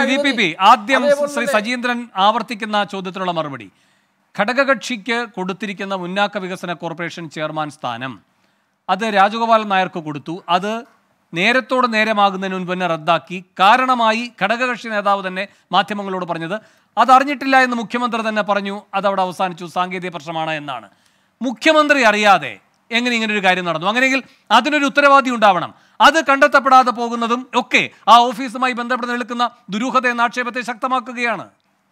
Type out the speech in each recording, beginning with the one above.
V P P അഴിമതി. ആദ്യം അതേപോലെ ശ്രീ തന്നെ സജീന്ദ്രൻ ആവർത്തിക്കുന്ന ചോദ്യത്തിനുള്ള മറുപടി ഘടകകക്ഷിക്ക് കൊടുത്തിരിക്കുന്ന മുന്നാക്ക വികസന കോർപ്പറേഷൻ ചെയർമാൻ സ്ഥാനം അത് രാജഗോപാലൻ നായർക്ക് കൊടുത്തു അത് നേരത്തോട് നേരമാകുന്നതിന് മുൻപ് തന്നെ റദ്ദാക്കി കാരണമായി ഘടകകക്ഷി നേതാവ് തന്നെ മാധ്യമങ്ങളോട് പറഞ്ഞത് അത് അറിഞ്ഞിട്ടില്ല എന്ന് മുഖ്യമന്ത്രി തന്നെ പറഞ്ഞു അത് അവിടെ അവസാനിച്ചു സാങ്കേതിക പ്രശ്നമാണ് എന്നാണ് മുഖ്യമന്ത്രി അറിയാതെ എങ്ങനെ ഇങ്ങനെ ഒരു കാര്യം നടന്നു അങ്ങനെയെങ്കിൽ അതിനൊരു ഉത്തരവാദി ഉണ്ടാവണം അത് കണ്ടെത്തപ്പെടാതെ പോകുന്നതും ഒക്കെ ആ ഓഫീസുമായി ബന്ധപ്പെട്ട് നിൽക്കുന്ന ദുരൂഹത എന്ന ആക്ഷേപത്തെ ശക്തമാക്കുകയാണ്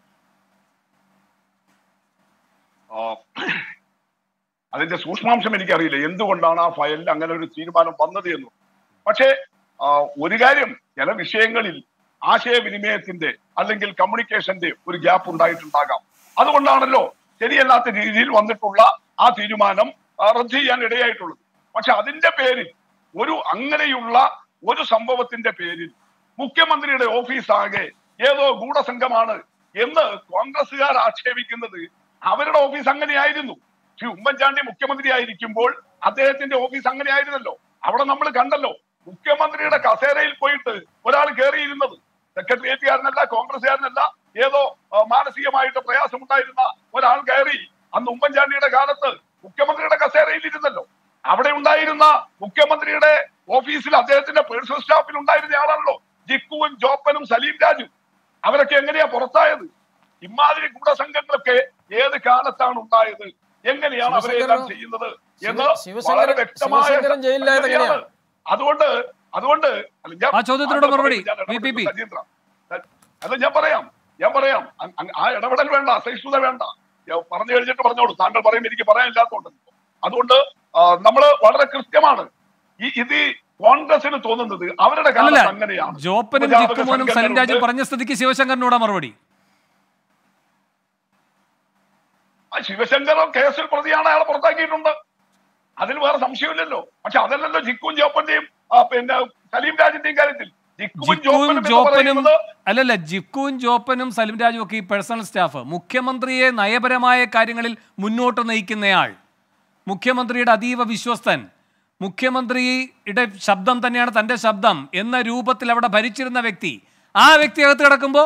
ആ, അതിന്റെ സൂക്ഷ്മാംശം എനിക്കറിയില്ല എന്തുകൊണ്ടാണ് ആ ഫയലിൽ അങ്ങനെ ഒരു തീരുമാനം വന്നത് എന്ന് പക്ഷേ ആ, ഒരു കാര്യം ചില വിഷയങ്ങളിൽ ആശയവിനിമയത്തിന്റെ അല്ലെങ്കിൽ കമ്മ്യൂണിക്കേഷന്റെ ഒരു ഗ്യാപ്പ് ഉണ്ടായിട്ടുണ്ടാകാം അതുകൊണ്ടാണല്ലോ ശരിയല്ലാത്ത രീതിയിൽ വന്നിട്ടുള്ള ആ തീരുമാനം ആ, റദ്ദ് ചെയ്യാൻ ഇടയായിട്ടുള്ളത് പക്ഷെ അതിന്റെ പേരിൽ ഒരു അങ്ങനെയുള്ള ഒരു സംഭവത്തിന്റെ പേരിൽ മുഖ്യമന്ത്രിയുടെ ഓഫീസ് ആകെ ഏതോ ഗൂഢസംഘമാണ് എന്ന് കോൺഗ്രസുകാർ ആക്ഷേപിക്കുന്നത് അവരുടെ ഓഫീസ് അങ്ങനെയായിരുന്നു ശ്രീ ഉമ്മൻചാണ്ടി മുഖ്യമന്ത്രി ആയിരിക്കുമ്പോൾ അദ്ദേഹത്തിന്റെ ഓഫീസ് അങ്ങനെയായിരുന്നല്ലോ അവിടെ നമ്മൾ കണ്ടല്ലോ മുഖ്യമന്ത്രിയുടെ കസേരയിൽ പോയിട്ട് ഒരാൾ കയറിയിരുന്നത് സെക്രട്ടേറിയറ്റുകാരനല്ല കോൺഗ്രസ്സുകാരനല്ല ഏതോ ആ, മാനസികമായിട്ട് പ്രയാസമുണ്ടായിരുന്ന ഒരാൾ കയറി അന്ന് ഉമ്മൻചാണ്ടിയുടെ കാലത്ത് മുഖ്യമന്ത്രിയുടെ കസേരയിൽ ഇരുന്നല്ലോ അവിടെ ഉണ്ടായിരുന്ന മുഖ്യമന്ത്രിയുടെ ഓഫീസിൽ അദ്ദേഹത്തിന്റെ പേഴ്സണൽ സ്റ്റാഫിൽ ഉണ്ടായിരുന്ന ആളാണല്ലോ ജിക്കുവും ജോപ്പനും സലീം രാജും അവരൊക്കെ എങ്ങനെയാ പുറത്തായത് ഇമാതിരി ഗൂഢസംഘങ്ങളൊക്കെ ഏത് കാലത്താണ് ഉണ്ടായത് എങ്ങനെയാണ് അവരെല്ലാം ശിവശങ്കരൻ- ചെയ്യുന്നത് എന്ന് ശിവശങ്കരൻ- വളരെ വ്യക്തമായ ശിവശങ്കരൻ ജയിലിലായത് സംഗതിയാണ്. എങ്ങനെയാ? അതുകൊണ്ട് അതുകൊണ്ട് അല്ല, ഞാൻ- ആ ചോദ്യത്തിനോട് ഞാൻ മറുപടി, ഞാൻ വി പി പി. സജീന്ദ്ര. അല്ല ഞാൻ പറയാം ഞാൻ പറയാം അ- അ- ആ ഇടപെടൽ വേണ്ട അസഹിഷ്ണുത വേണ്ട ഞാൻ പറഞ്ഞു കഴിഞ്ഞിട്ട് പറഞ്ഞോളൂ താങ്കൾ പറയും എനിക്ക് പറയാനില്ലാത്തതുകൊണ്ട് അതുകൊണ്ട് ആ, നമ്മള് വളരെ കൃത്യമാണ് ഈ ഇത് ഈ കോൺഗ്രസിന് തോന്നുന്നത് അവരുടെ അല്ലല്ല കാലത്ത് അങ്ങനെയാണ് ജോപ്പനും ഉപജാപക ജിക്കുമോനും സലിം രാജും സംഘങ്ങളുണ്ട്. പറഞ്ഞ സ്ഥിതിക്ക് ശിവശങ്കറിനോട് മറുപടി ആ ശിവശങ്കരോ കേസിൽ പ്രതിയാണ് അയാളെ പുറത്താക്കിയിട്ടുണ്ട് അതിൽ വേറെ സംശയമില്ലല്ലോ പക്ഷെ അതല്ലല്ലോ ജിക്കും ജോപ്പന്റെയും ആ, പിന്നെ സലീം രാജിന്റെയും കാര്യത്തിൽ ജിക്കും ജിക്കുവും ജോപ്പനും എന്ന് ജോപ്പനും പറയുന്നത് അല്ലല്ല ജിക്കുവും ജോപ്പനും സലിം രാജും ഒക്കെ ഈ പേഴ്സണൽ സ്റ്റാഫ് മുഖ്യമന്ത്രിയെ നയപരമായ കാര്യങ്ങളിൽ മുന്നോട്ട് നയിക്കുന്നയാൾ മുഖ്യമന്ത്രിയുടെ അതീവ വിശ്വസ്തൻ മുഖ്യമന്ത്രിയുടെ ശബ്ദം തന്നെയാണ് തന്റെ ശബ്ദം എന്ന രൂപത്തിൽ അവിടെ ഭരിച്ചിരുന്ന വ്യക്തി ആ വ്യക്തി അകത്ത് കിടക്കുമ്പോൾ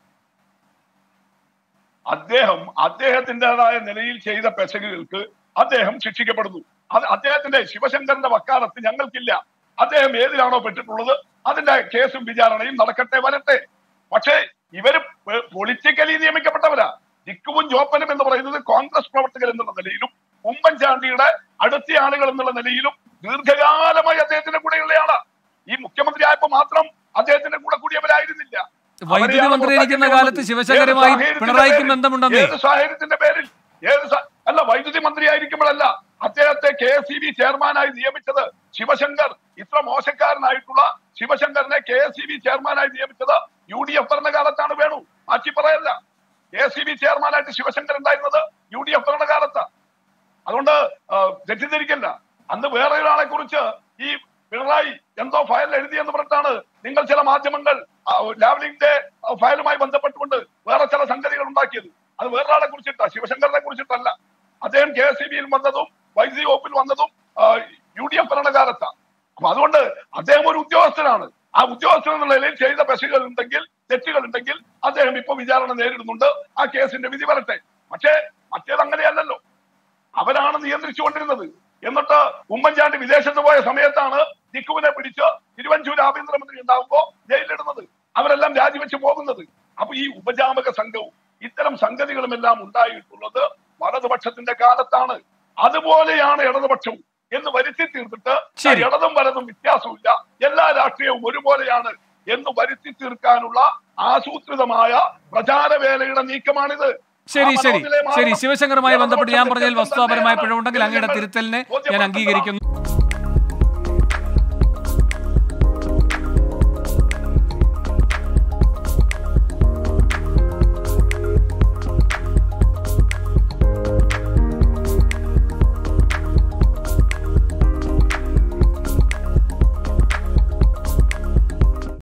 അദ്ദേഹം അദ്ദേഹത്തിൻ്റെതായ നിലയിൽ ചെയ്ത പെശകുകൾക്ക് അദ്ദേഹം ശിക്ഷിക്കപ്പെടുന്നു അത് അദ്ദേഹത്തിന്റെ ശിവശങ്കരന്റെ വക്കാലത്ത് ഞങ്ങൾക്കില്ല അദ്ദേഹം ഏതിലാണോ പെട്ടിട്ടുള്ളത് അതിന്റെ കേസും വിചാരണയും നടക്കട്ടെ വരട്ടെ പക്ഷേ ഇവര് പൊളിറ്റിക്കലി നിയമിക്കപ്പെട്ടവരാ ജിക്കുവും ജോപ്പനും എന്ന് പറയുന്നത് കോൺഗ്രസ് പ്രവർത്തകർ എന്നുള്ള നിലയിലും ഉമ്മൻചാണ്ടിയുടെ അടുത്ത ആളുകൾ എന്നുള്ള നിലയിലും ദീർഘകാലമായി അദ്ദേഹത്തിന്റെ കൂടെയുള്ളയാളാ ഈ മുഖ്യമന്ത്രി ആയപ്പോ മാത്രം അദ്ദേഹത്തിന്റെ കൂടെ കൂടിയവരായിരുന്നില്ല വൈദ്യുതി അവരെയാണ് മന്ത്രിയായിരിക്കുന്ന പുറത്താക്കേണ്ടി കാലത്ത് വന്നത്. ശിവശങ്കരുമായി ഏത് സാഹചര്യത്തിന്റെ പിണറായിക്കും പേരിൽ? ബന്ധമുണ്ടെന്നേ. ഏത് സാഹചര്യത്തിന്റെ പേരിൽ ഏത് സ- അല്ല വൈദ്യുതി മന്ത്രിയായിരിക്കുമ്പോഴല്ല അദ്ദേഹത്തെ കെ എസ് ഇ ബി ചെയർമാനായി നിയമിച്ചത് ശിവശങ്കർ ഇത്ര മോശക്കാരനായിട്ടുള്ള ശിവശങ്കറിനെ കെ എസ് ഇ ബി ചെയർമാനായി നിയമിച്ചത് യു ഡി എഫ് ഭരണകാലത്താണ് വേണു മാറ്റി പറയല്ല കെ എസ് ഇ ബി ചെയർമാനായിട്ട് ശിവശങ്കർ ഉണ്ടായിരുന്നത് യു ഡി എഫ് ഭരണകാലത്താണ് അതുകൊണ്ട് ആ, തെറ്റിദ്ധരിക്കല്ല അന്ന് വേറെ ഒരാളെ കുറിച്ച് ഈ പിണറായി എന്തോ ഫയൽ എഴുതിയെന്ന് പറഞ്ഞിട്ടാണ് നിങ്ങൾ ചില മാധ്യമങ്ങൾ ആ, ലാവ്ലിന്റെ ആ, ഫയലുമായി ബന്ധപ്പെട്ടുകൊണ്ട് വേറെ ചില സംഗതികൾ ഉണ്ടാക്കിയത് അത് വേറൊരാളെ കുറിച്ചിട്ടാ ശിവശങ്കറിനെ കുറിച്ചിട്ടല്ല അദ്ദേഹം കെ എസ് ബിയിൽ വന്നതും വൈദ്യുതി വകുപ്പിൽ വന്നതും യു ഡി എഫ് ഭരണകാലത്താണ് അപ്പൊ അതുകൊണ്ട് അദ്ദേഹം ഒരു ഉദ്യോഗസ്ഥനാണ് ആ ഉദ്യോഗസ്ഥൻ എന്നുള്ള നിലയിൽ ചെയ്ത പെശകുകൾ ഉണ്ടെങ്കിൽ തെറ്റുകൾ ഉണ്ടെങ്കിൽ അദ്ദേഹം ഇപ്പൊ വിചാരണ നേരിടുന്നുണ്ട് ആ കേസിന്റെ വിധി വരട്ടെ പക്ഷേ മറ്റേത് അങ്ങനെയല്ലല്ലോ അവരാണ് നിയന്ത്രിച്ചുകൊണ്ടിരുന്നത് എന്നിട്ട് ഉമ്മൻചാണ്ടി വിദേശത്ത് പോയ സമയത്താണ് ജിക്കുവിനെ പിടിച്ച് തിരുവഞ്ചൂർ ആഭ്യന്തരമന്ത്രി ഉണ്ടാകുമ്പോ ജയിലിടുന്നത് അവരെല്ലാം രാജിവെച്ച് പോകുന്നത് അപ്പൊ ഈ ഉപജാപക സംഘവും ഇത്തരം സംഗതികളും എല്ലാം ഉണ്ടായിട്ടുള്ളത് വലതുപക്ഷത്തിന്റെ കാലത്താണ് അതുപോലെയാണ് ഇടതുപക്ഷവും എന്ന് വരുത്തി തീർത്തിട്ട് ശരി. ഇടതും വലതും വ്യത്യാസമില്ല എല്ലാ രാഷ്ട്രീയവും ഒരുപോലെയാണ് എന്ന് വരുത്തി തീർക്കാനുള്ള ആസൂത്രിതമായ പ്രചാരവേലയുടെ നീക്കമാണിത് ശരി ആ ശരി മനോനിലയെ ശരി മാറണം. ശിവശങ്കറുമായി ബന്ധപ്പെട്ട് ഞാൻ പറഞ്ഞതിൽ ഇടതുപക്ഷം വസ്തുതാപരമായ തന്നെയാണ് പിഴവുണ്ടെങ്കിൽ അങ്ങയുടെ എന്ന് തിരുത്തലിനെ ഞാൻ ബോധ്യപ്പെടുത്തണം. അംഗീകരിക്കുന്നു